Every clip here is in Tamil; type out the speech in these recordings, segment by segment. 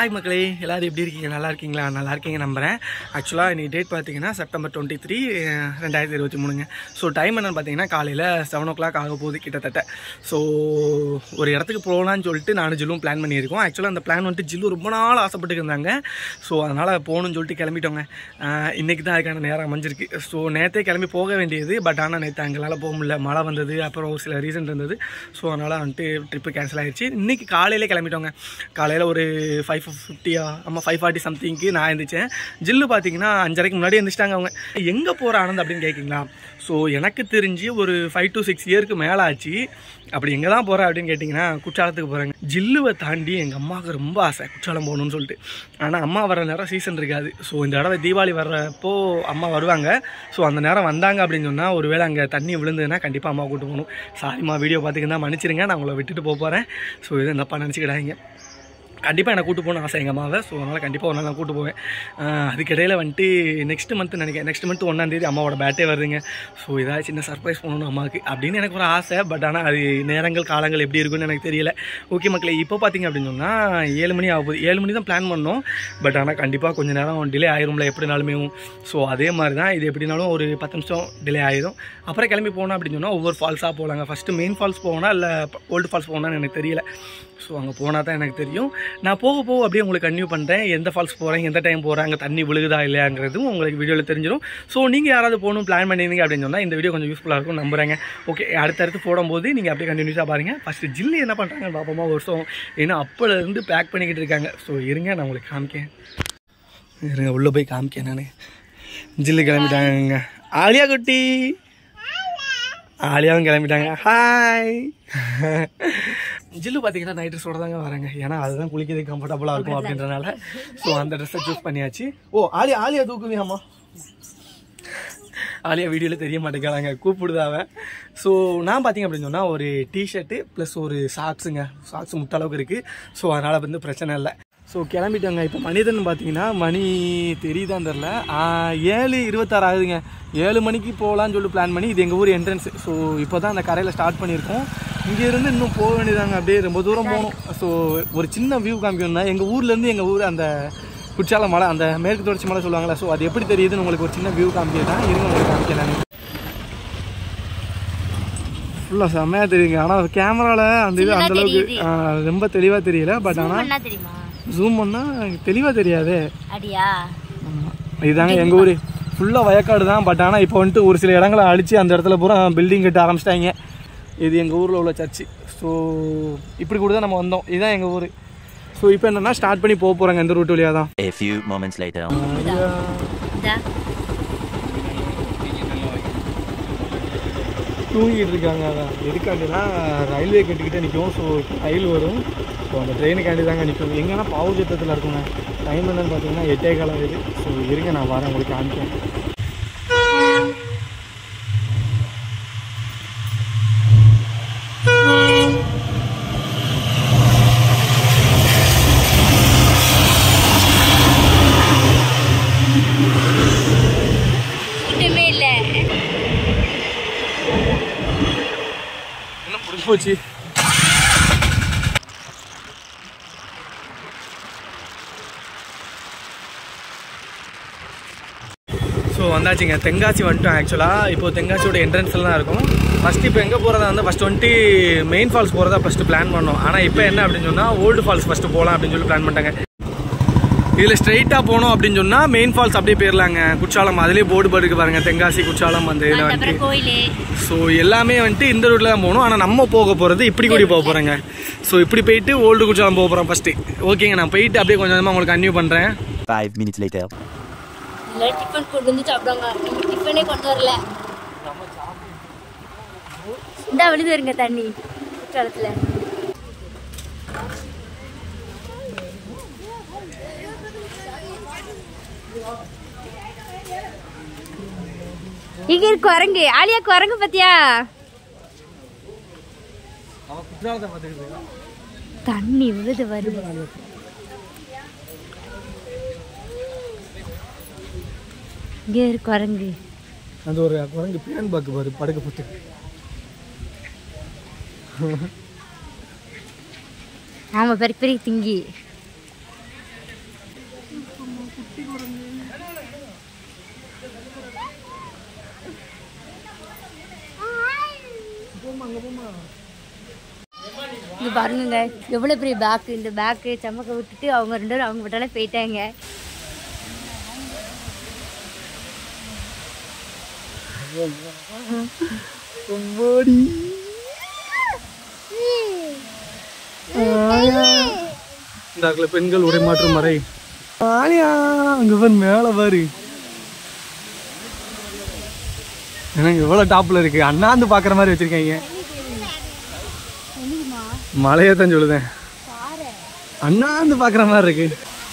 ஹாய் மக்களே எல்லாரும் எப்படி இருக்கீங்க நல்லா இருக்கீங்களா நல்லா இருக்கீங்க நம்புறேன் ஆக்சுவலாக இன்னைக்கு டேட் பார்த்தீங்கன்னா செப்டம்பர் டுவெண்ட்டி த்ரீ ரெண்டாயிரத்தி இருபத்தி மூணுங்க ஸோ டைம் என்னன்னு பார்த்தீங்கன்னா காலையில் செவன் ஓ கிளாக் ஆக போகுது கிட்டத்தட்ட ஸோ ஒரு இடத்துக்கு போகலான்னு சொல்லிட்டு நானும் ஜில்லும் பிளான் பண்ணியிருக்கோம் ஆக்சுவலாக அந்த பிளான் வந்துட்டு ஜில்லு ரொம்ப நாள் ஆசைப்பட்டு இருந்தாங்க ஸோ அதனால் போகணும்னு சொல்லிட்டு கிளம்பிட்டோங்க ஆஹ் இன்னைக்கு தான் அதுக்கான நேரம் அமைஞ்சிருக்கு ஸோ நேற்றே கிளம்பி போக வேண்டியது பட் ஆனால் நேற்று அங்களால் போக முடியல மழை வந்தது அப்புறம் ஒரு சில ரீசன் இருந்தது ஸோ அதனால் வந்துட்டு ட்ரிப்பு கேன்சல் ஆயிடுச்சு இன்னைக்கு காலையிலே கிளம்பிட்டோங்க காலையில் ஒரு ஃபைவ் ஃபிஃப்டியா ஆமாம் ஃபைவ் ஃபார்ட்டி சம்திங்க்கு நான் எழுந்திரிச்சேன் ஜில்லு பார்த்தீங்கன்னா அஞ்சரைக்கு முன்னாடி எழுந்திரிச்சிட்டாங்க அவங்க எங்கே போகிற ஆனந்த் அப்படின்னு கேட்குங்களா ஸோ எனக்கு தெரிஞ்சு ஒரு ஃபைவ் டு சிக்ஸ் இயருக்கு மேலே ஆச்சு அப்படி எங்கே தான் போகிறேன் அப்படின்னு கேட்டிங்கன்னா குற்றாலத்துக்கு போகிறேங்க ஜில்லுவை தாண்டி எங்கள் அம்மாவுக்கு ரொம்ப ஆசை குற்றாலம் போகணும்னு சொல்லிட்டு ஆனால் அம்மா வர நேரம் சீசன் இருக்காது ஸோ இந்த தடவை தீபாவளி வர்றப்போ அம்மா வருவாங்க ஸோ அந்த நேரம் வந்தாங்க அப்படின்னு சொன்னால் ஒருவேளை அங்கே தண்ணி விழுந்ததுன்னா கண்டிப்பாக அம்மா கூட்டு போகணும் சாரிம்மா வீடியோ பார்த்துக்கிட்டு தான் மன்னிச்சிருங்க நான் உங்களை விட்டுட்டு போக போகிறேன் ஸோ இது தப்பா நினச்சிக்கிடாதீங்க கண்டிப்பாக என்னை கூட்டு போகணும் ஆசை எங்கள் அம்மாவை ஸோ அதனால் கண்டிப்பாக ஒரு நாள் நான் கூட்டு போவேன் ஆஹ் அதுக்கிடையில் வந்துட்டு நெக்ஸ்ட் மந்த் நினைக்கிறேன் நெக்ஸ்ட் மந்த் ஒன்றாந்தேதி அம்மாவோட பேட்டே வருதுங்க ஸோ ஏதாவது சின்ன சர்ப்ரைஸ் பண்ணணும் அம்மாவுக்கு அப்படின்னு எனக்கு ஒரு ஆசை பட் ஆனால் அது நேரங்கள் காலங்கள் எப்படி இருக்குன்னு எனக்கு தெரியல ஓகே மக்களே இப்போ பார்த்தீங்க அப்படின்னு சொன்னால் ஏழு மணி ஆகுது ஏழு மணி தான் பிளான் பண்ணோம் பட் ஆனால் கண்டிப்பாக கொஞ்சம் நேரம் டிலே ஆயிரும்ல எப்படினாலுமே ஸோ அதே மாதிரி தான் இது எப்படினாலும் ஒரு பத்து நிமிஷம் டிலே ஆயிடும் அப்புறம் கிளம்பி போனோம் அப்படின்னு சொன்னால் ஒவ்வொரு ஃபால்ஸாக போகலாங்க ஃபஸ்ட்டு மெயின் ஃபால்ஸ் போகணும் இல்லை ஓல்டு ஃபால்ஸ் போகணும்னு எனக்கு தெரியல ஸோ அங்கே போனால் தான் எனக்கு தெரியும் நான் போக போக அப்படியே உங்களுக்கு கன்டினியூ பண்ணுறேன் எந்த ஃபால்ஸ் போகிறேன் எந்த டைம் போகிறேன் அங்கே தண்ணி விழுகுதா இல்லையாங்கிறதும் உங்களுக்கு வீடியோவில் தெரிஞ்சிடும் ஸோ நீங்கள் யாராவது போகணும் பிளான் பண்ணியிருந்தீங்க அப்படின்னு சொன்னால் இந்த வீடியோ கொஞ்சம் யூஸ்ஃபுல்லாக இருக்கும் நம்புறேங்க ஓகே அடுத்தடுத்து போடும்போது நீங்கள் அப்படியே கண்டினியூஸாக பாருங்கள் ஃபஸ்ட்டு ஜில்லு என்ன பண்ணுறாங்க பாப்பமா வருஷம் ஏன்னா அப்போலேருந்து பேக் பண்ணிக்கிட்டு இருக்காங்க ஸோ இருங்க நான் உங்களுக்கு காமிக்கேன் இருங்க உள்ளே போய் காமிக்கேன் நான் ஜில்லு கிளம்பிட்டாங்க ஆலியா குட்டி ஆலியாவும் கிளம்பிட்டாங்க ஹாய் ஜில்லு பார்த்தீங்கன்னா நைட் ட்ரெஸ்ஸோட தாங்க வராங்க ஏன்னா அதுதான் குளிக்கிறதுக்கு கம்ஃபர்டபுளாக இருக்கும் அப்படின்றனால ஸோ அந்த ட்ரெஸ்ஸை சூஸ் பண்ணியாச்சு ஓ ஆலியா ஆலியா தூக்குவியாம்மா ஆலியா வீடியோவில் தெரிய மாட்டேங்கிறாங்க கூப்பிடுதாவ ஸோ நான் பார்த்தீங்க அப்படின்னு சொன்னால் ஒரு டிஷர்ட்டு ப்ளஸ் ஒரு சாக்ஸுங்க சாக்ஸ் முட்ட அளவுக்கு இருக்குது ஸோ அதனால் வந்து பிரச்சனை இல்லை ஸோ கிளம்பிட்டாங்க இப்போ மனிதன் பார்த்தீங்கன்னா மணி தெரியுதான் தெரில ஏழு இருபத்தாறு ஆகுதுங்க ஏழு மணிக்கு போகலான்னு சொல்லி பிளான் பண்ணி இது எங்கள் ஊர் என்ட்ரன்ஸ் ஸோ இப்போ தான் அந்த கரையில் ஸ்டார்ட் பண்ணியிருக்கோம் இங்கேருந்து இன்னும் போக வேண்டியதாங்க அப்படியே ரொம்ப தூரம் போகணும் ஸோ ஒரு சின்ன வியூ காமிக்கணும்னா எங்கள் ஊர்லேருந்து எங்கள் ஊர் அந்த குற்றால மலை அந்த மேற்கு தொடர்ச்சி மலை சொல்லுவாங்களா ஸோ அது எப்படி தெரியுதுன்னு உங்களுக்கு ஒரு சின்ன வியூ காமிக்கிறேன் இருங்க உங்களுக்கு காமிக்கிறேன் ஃபுல்லாக செம்மையாக தெரியுங்க ஆனால் கேமராவில் அந்த இது அந்த அளவுக்கு ஆ, ரொம்ப தெளிவாக தெரியல பட் ஆனால் என்ன தெரியுமா ஜூம் பண்ணால் தெளிவாக தெரியாது அடியா இதுதாங்க எங்கள் ஊர் ஃபுல்லாக வயக்காடு தான் பட் ஆனால் இப்போ வந்துட்டு ஒரு சில இடங்களை அழிச்சு அந்த இடத்துல பூரா பில்டிங் கட்ட ஆரம்பிச்சிட்டாங்க இது எங்கள் ஊரில் உள்ள சர்ச்சு ஸோ இப்படி கூட தான் நம்ம வந்தோம் இதுதான் எங்கள் ஊர் ஸோ இப்போ என்னன்னா ஸ்டார்ட் பண்ணி போக போகிறாங்க இந்த ரூட் வழியாக தான் A few moments later. இதா தூங்கிட்டு இருக்காங்க அதான் எதுக்காண்டினா ரயில்வே கட்டிக்கிட்டே நிற்கும் ஸோ ரயில் வரும் ஸோ அந்த ட்ரெயினுக்காண்டி தாங்க நிற்கும் எங்கன்னா பாவச்சத்தத்தில் இருக்குங்க டைம் என்னன்னு பார்த்தீங்கன்னா எட்டே காலம் இது ஸோ இருங்க நான் வரேன் உங்களுக்கு காமிக்கேன் ஒண்ணுமே இல்ல என்ன முடிஞ்சு போச்சு ஸோ வந்தாச்சுங்க தென்காசி வந்துட்டோம் ஆக்சுவலாக இப்போ தென்காசியோட என்ட்ரன்ஸில் தான் இருக்கும் ஃபஸ்ட்டு இப்போ எங்கே போகிறதா வந்து ஃபஸ்ட் வந்துட்டு மெயின் ஃபால்ஸ் போகிறதா ஃபஸ்ட்டு பிளான் பண்ணோம் ஆனால் இப்போ என்ன அப்படின்னு சொன்னால் ஓல்டு ஃபால்ஸ் ஃபஸ்ட்டு போகலாம் அப்படின்னு சொல்லி பிளான் பண்ணிட்டாங்க இதில் ஸ்ட்ரைட்டாக போனோம் அப்படின்னு சொன்னால் மெயின் ஃபால்ஸ் அப்படியே போயிடலாங்க குற்றாலம் அதிலே போர்டு போட்டுருக்கு பாருங்க தென்காசி குற்றாலம் அந்த இதில் வந்துட்டு அப்புறம் கோயிலு ஸோ எல்லாமே வந்துட்டு இந்த ரூட்டில் தான் போகணும் ஆனால் நம்ம போக போகிறது இப்படி கூடி போக போகிறேங்க ஸோ இப்படி போயிட்டு ஓல்டு குற்றாலம் போக போகிறோம் ஃபஸ்ட்டு ஓகேங்க நான் போயிட்டு அப்படியே கொஞ்சம் கொஞ்சமாக உங்களுக்கு கன்டினியூ பண்ணுறேன் Five minutes later. இல்ல டிஃபன் கொண்டு வந்து சாப்பிடுவாங்க நம்ம டிஃபனே கொண்டு வரல இந்த விழுது வருங்க தண்ணி குற்றாலத்துல இங்க இருக்கு குரங்கு ஆலியா குரங்கு பாத்தியா குற்றாலத்தை பார்த்துக்கிட்டு தண்ணி விழுது வருது இங்க இருக்கு குரங்கு அந்த ஒரு குரங்கு பேன் பாக்கு பாரு படுக்க போட்டு ஆமா பெரிய பெரிய திங்கி குட்டி குரங்கு போமா அங்க போமா இங்க பாருங்க எவ்வளவு பெரிய பேக் இந்த பேக்கு சமக்க விட்டுட்டு அவங்க ரெண்டு பேரும் அவங்க விட்டாலே போயிட்டாங்க ரொம்படி இந்த அகல பெண்கள் உடை மாற்றும் மறை ஆலியா அங்க பாரு மேல பாரு எனக்கு எவ்வளவு டாப்ல இருக்கு அண்ணாந்து பாக்குற மாதிரி வச்சிருக்கீங்க மலையை தான் சொல்லுதேன் அண்ணாந்து பாக்குற மாதிரி இருக்கு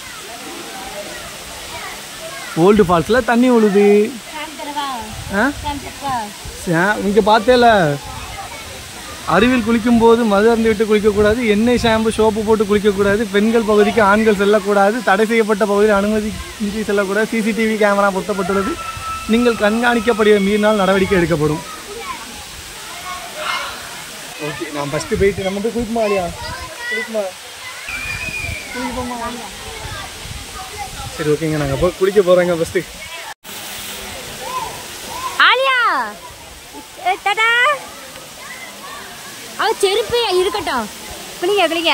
ஓல்டு ஃபால்ஸ்ல தண்ணி விழுது ஆ சே- இங்க பார்த்தேல அருவியில் குளிக்கும் போது மது அருந்து விட்டு குளிக்கக்கூடாது எண்ணெய் ஷாம்பு சோப்பு போட்டு குளிக்கக்கூடாது பெண்கள் பகுதிக்கு ஆண்கள் செல்லக்கூடாது தடை செய்யப்பட்ட பகுதியில் அனுமதி இன்றி செல்லக்கூடாது சிசிடிவி கேமரா பொருத்தப்பட்டுள்ளது நீங்கள் கண்காணிக்கப்படுகிற மீறினால் நடவடிக்கை எடுக்கப்படும் ஓகே நான் ஃபஸ்ட்டு போயிட்டு நம்ம போய் குளிக்குமா இல்லையா குளிக்குமா குளிப்போமா சரி ஓகேங்க நாங்கள் போய் குளிக்க போகிறோங்க ஃபஸ்ட்டு ஆலியா ஏ, டாடா அவ செருப்பு இருக்கட்டும் குளிங்க குளிங்க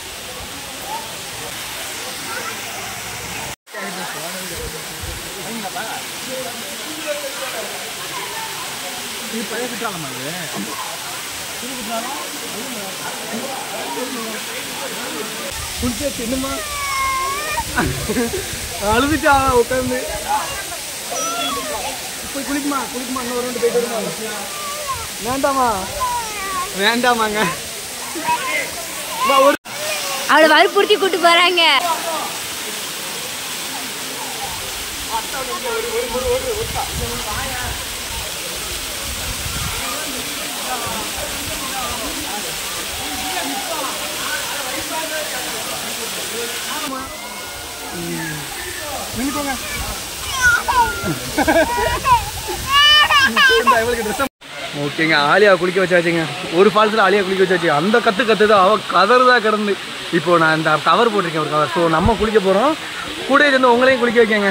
குளிச்சாச்சு என்னம்மா அழுதுட்டா உட்காந்து போய் குளிக்குமா குளிக்குமா இன்னும் ஒரு ரெண்டு போயிட்டு வருமா வேண்டாமா வேண்டாமாங்க அம்மா, ஒரு அவளை வற்புறுத்தி கூட்டு போறாங்க நின்னுக்கோங்க ஓகேங்க ஆலியா குளிக்க வச்சாச்சுங்க ஒரு ஃபால்ஸில் ஆலியா குளிக்க வச்சாச்சு அந்த கத்து கத்துது அவ கதறுதா கிடந்து இப்போ நான் இந்த கவர் போட்டிருக்கேன் ஒரு கவர் ஸோ நம்ம குளிக்க போகிறோம் கூட இருந்து உங்களையும் குளிக்க வைக்கங்க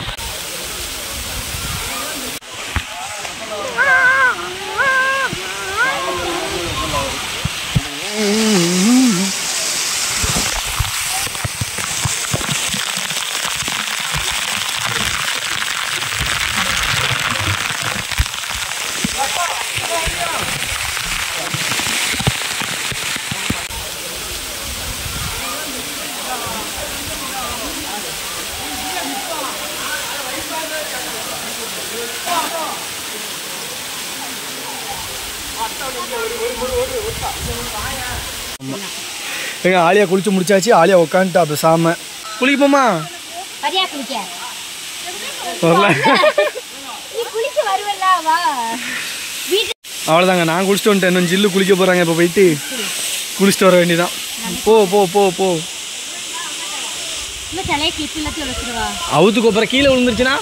ஏங்க ஆலியா குளிச்சு முடிச்சாச்சு ஆலியா உட்காந்துட்டா பேசாம குளிப்போமா வரியா குளிக்க வரல நீ குளிக்க வருவல்ல வா வீட்டு அவ்வளோதாங்க நான் குளிச்சுட்டு வந்துட்டேன் இன்னும் ஜில்லு குளிக்க போகிறாங்க இப்போ போயிட்டு குளிச்சுட்டு வர வேண்டியதான் போ போ போ போ இன்னும் தலையை கிளிப் எல்லாத்தையும் வச்சுருவா அவுத்துக்கு அப்புறம் கீழே விழுந்துருச்சுன்னா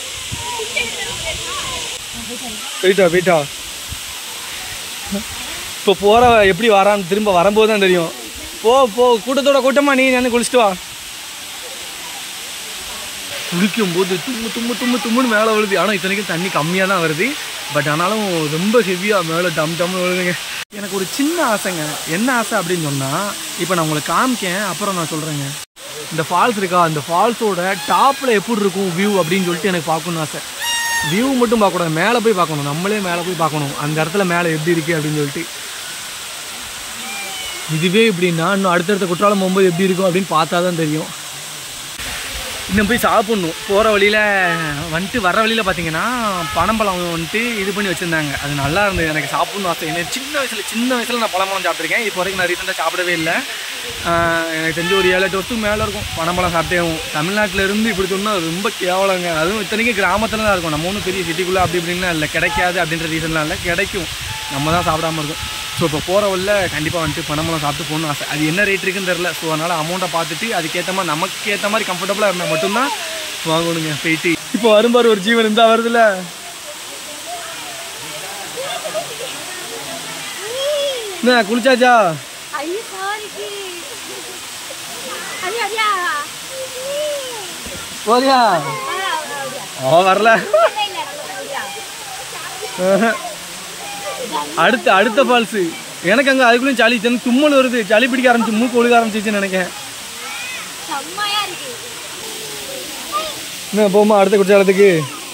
போயிட்டா போயிட்டா இப்போ போகிற எப்படி வரான்னு திரும்ப வரும்போது தான் தெரியும் போ போ கூட்டத்தோட கூட்டமா நீ வந்து குளிச்சுட்டு வா குளிக்கும் போது தும்மு தும்மு தும்மு தும்முன்னு மேலே விழுது ஆனால் இத்தனைக்கும் தண்ணி கம்மியாக தான் வருது பட் ஆனாலும் ரொம்ப ஹெவியாக மேலே டம் டம்னு விழுதுங்க எனக்கு ஒரு சின்ன ஆசைங்க என்ன ஆசை அப்படின்னு சொன்னால் இப்போ நான் உங்களுக்கு காமிக்கேன் அப்புறம் நான் சொல்கிறேங்க இந்த ஃபால்ஸ் இருக்கா அந்த ஃபால்ஸோட டாப்பில் எப்படி இருக்கும் வியூ அப்படின்னு சொல்லிட்டு எனக்கு பார்க்கணும்னு ஆசை வியூ மட்டும் பார்க்கக்கூடாது மேலே போய் பார்க்கணும் நம்மளே மேலே போய் பார்க்கணும் அந்த இடத்துல மேலே எப்படி இருக்குது அப்படின்னு சொல்லிட்டு இதுவே இப்படின்னா இன்னும் அடுத்தடுத்த குற்றாலம் போகும்போது எப்படி இருக்கும் அப்படின்னு பார்த்தா தான் தெரியும் இன்னும் போய் சாப்பிட்ணும் போகிற வழியில் வந்துட்டு வர வழியில் பார்த்தீங்கன்னா பனம்பழம் வந்துட்டு இது பண்ணி வச்சுருந்தாங்க அது நல்லா இருந்தது எனக்கு சாப்பிட்ணும் ஆசை எனக்கு சின்ன வயசில் சின்ன வயசில் நான் பழம்பழம் சாப்பிட்ருக்கேன் இப்போ வரைக்கும் நான் ரீசெண்டாக சாப்பிடவே இல்லை ஆஹ் எனக்கு தெரிஞ்ச ஒரு ஏழு எட்டு வருஷத்துக்கு மேலே இருக்கும் பனம்பழம் சாப்பிட்டேவும் தமிழ்நாட்டில் இருந்து இப்படி சொன்னால் ரொம்ப கேவலங்க அதுவும் இத்தனைக்கும் கிராமத்தில் தான் இருக்கும் நம்ம ஒன்றும் பெரிய சிட்டிக்குள்ளே அப்படி இப்படின்லாம் இல்லை கிடைக்காது அப்படின்ற ரீசன்லாம் இல்லை கிடைக்கும் நம்ம தான் சாப்பிடாம இருக்கும் ஸோ இப்போ போகிற வழியில் கண்டிப்பாக வந்துட்டு பனம்பழம் சாப்பிட்டு போகணும்னு ஆசை அது என்ன ரேட் இருக்குன்னு தெரில ஸோ அதனால் அமௌண்ட்டை பார்த்துட்டு அதுக்கேற்ற மாதிரி நமக்கு ஏற்ற மாதிரி கம்ஃபர்டபுளாக இருந்தால் மட்டும்தான் வாங்கணுங்க போயிட்டு இப்போ வரும்பாரு ஒரு ஜீவன் இருந்தால் வருதுல்ல என்ன குளிச்சாச்சா ஐயோ சாரிக்கு ஐயா ஐயா போறியா அவ வரல ஆஹா. அடுத்த அடுத்த ஃபால்ஸு எனக்கு அங்கே அதுக்குள்ளேயும் சளி தண்ணி தும்மல் வருது சளி பிடிக்க ஆரம்பிச்சு மூக்கு ஒழுக ஆரம்பிச்சிச்சுன்னு நினைக்கிறேன் செம்மையா இருக்கு என்ன போமா அடுத்த குற்றாலத்துக்கு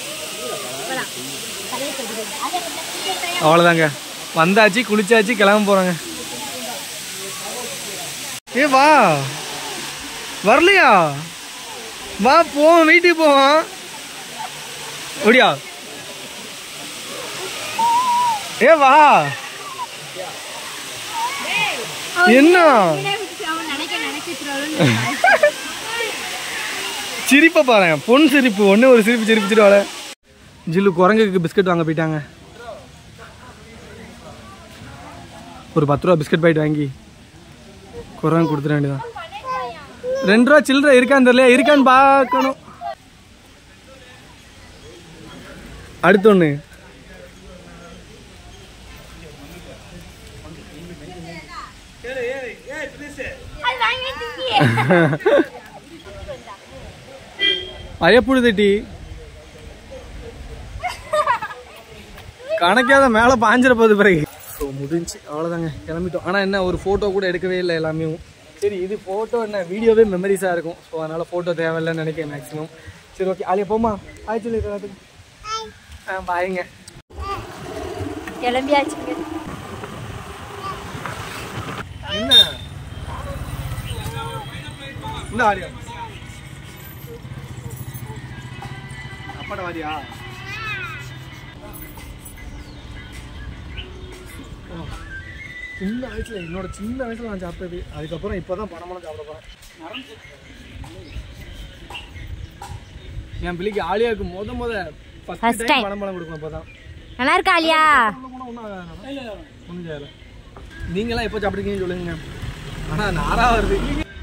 அவ்வளோதாங்க வந்தாச்சு குளிச்சாச்சு கிளம்ப போகிறாங்க ஏ வா வரலையா வா போவோம் வீட்டுக்கு போவோம் அப்படியா ஏ வா என்ன நினைக்க நினைக்க சிரிப்பை பாரு பொன் சிரிப்பு ஒன்று ஒரு சிரிப்பு சிரிப்பிச்சிருவாள ஜில்லு குரங்குக்கு பிஸ்கட் வாங்க போயிட்டாங்க ஒரு பத்து ரூபா பிஸ்கட் பாக்கெட் வாங்கி குரங்கு கொடுத்துட வேண்டியதான் ரெண்டு ரூபா சில்லற இருக்கான்னு தெரியல இருக்கான்னு பார்க்கணும் அடுத்து ஒன்று பயப்புடுது டி கணக்காத மேலே பாஞ்சிட போகுது பிறகு ஸோ முடிஞ்சு அவ்வளோதாங்க கிளம்பிட்டோம் ஆனால் என்ன ஒரு ஃபோட்டோ கூட எடுக்கவே இல்லை எல்லாமே சரி இது ஃபோட்டோ என்ன வீடியோவே மெமரிஸாக இருக்கும் ஸோ அதனால் ஃபோட்டோ தேவையில்லைன்னு நினைக்கிறேன் மேக்ஸிமம் சரி ஓகே அழிய போமா ஆய் சொல்லி எல்லாத்துக்கும் ஆ பாருங்க கிளம்பியாச்சுங்க என்ன இந்த ஆடியா அப்பாட வாடியா ஓ, சின்ன வயசுல என்னோட சின்ன வயசுல நான் சாப்பிட்டது அதுக்கப்புறம் இப்போதான் பணமெல்லாம் சாப்பிட போறேன் என் பிள்ளைக்கு ஆலியாவுக்கு முத முத First ஃபர்ஸ்ட் time. டைம் பணம்பழம் கொடுக்கணும் அப்பதான் நல்லா இருக்கா ஆலியா முடிஞ்சால நீங்களாம் எப்போ சாப்பிடுறீங்கன்னு சொல்லுங்க ஆனா நாரா வருது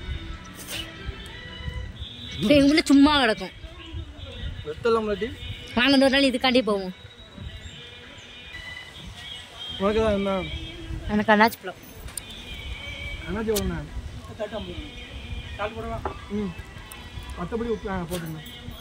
எங்களும் சும்மா கிடக்கும் வெத்தலாம் இல்லாட்டி நாங்கள் இந்த ஒரு நாள் இதுக்காண்டி போவோம் உனக்கு தான் என்ன எனக்கு அண்ணாச்சி பழம் அண்ணாச்சி எவ்வளோண்ணா ம் மற்றபடி போட்டுருங்க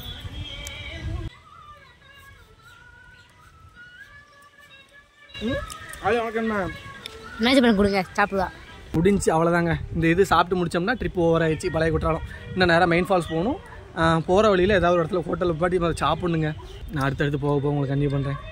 ம் அது உனக்கு என்ன அண்ணாச்சி பழம் கொடுங்க சாப்பிடுவா முடிஞ்சு அவ்வளோதாங்க இந்த இது சாப்பிட்டு முடிச்சோம்னா ட்ரிப் ஓவர் ஆயிடுச்சு பழைய குற்றாலம் இன்னும் நேராக மெயின் ஃபால்ஸ் போகணும் போகிற வழியில் ஏதாவது ஒரு இடத்துல ஹோட்டலில் பாட்டி சாப்பிட்ணுங்க நான் அடுத்தடுத்து போக போக உங்களுக்கு கண்டிப்பாக பண்ணுறேன்